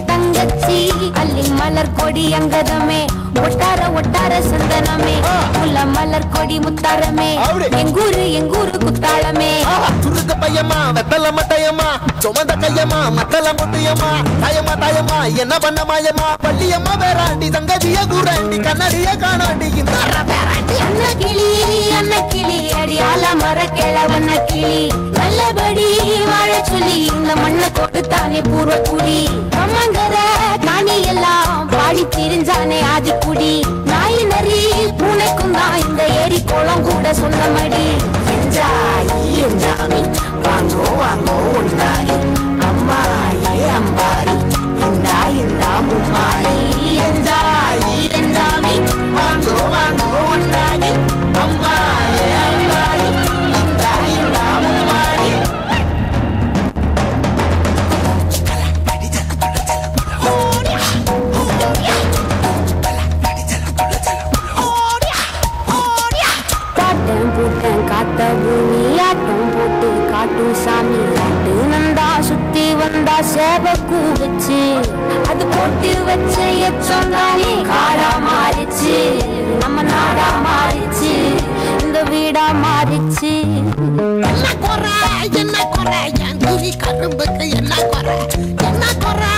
தங்கச்சி அள்ளி மலர் கொடி அங்கதமே ஒட்டார ஒட்டார சந்தனமே முல்ல மலர் கொடி முத்தாரமே அப்படி. எங்கூரு எங்கூரு குத்தாளமே சுருக்க பையம்மா வெத்தல மட்டையம்மா சுமந்த கையம்மா மத்தல முட்டியம்மா தாயம்மா தாயம்மா என்ன பண்ண மாயம்மா பள்ளியம்மா வேறாண்டி சங்கதிய கூறாண்டி கண்ணடிய காணாண்டி இந்த அன்ன கிளி அன்ன கிளி அடியால மர கிழவண்ண கிளி நல்லபடி வாழ சொல்லி இந்த மண்ணை கொடுத்தானே பூர்வ குடி அம்மங்கர காணி எல்லாம் பாடி திரிஞ்சானே ஆதிக்குடி நாய் நரி பூனைக்கும் தான் இந்த ஏரி குளம் கூட சொந்தமடி என்ஜாய் என்ஜாமி வாங்கோ வாங்கோ உண்டாகி அம்மா ஏ அம்பாரி இந்தா இந்தா மும்மாரி என்ஜாய் என்ஜாமி வாங்கோ வாங்கோ உண்டாகி அம்மா ஏ அம்பாரி இந்தா இந்தா மும்மாரி காட்டம் போட்டேன் காத்த பூமி ஆட்டம் போட்டு காட்டும் சாமி ஆட்டு நந்தா சுத்தி வந்தா சேவக்கூ வச்சு அது போட்டு வச்ச எச்சம் தானே காடா மாறிச்சு நம்ம நாடா மாறிச்சு இந்த வீடா மாறிச்சு என்ன குறை என்ன குறை என் துணி கரும்புக்கு என்ன குறை என்ன குறை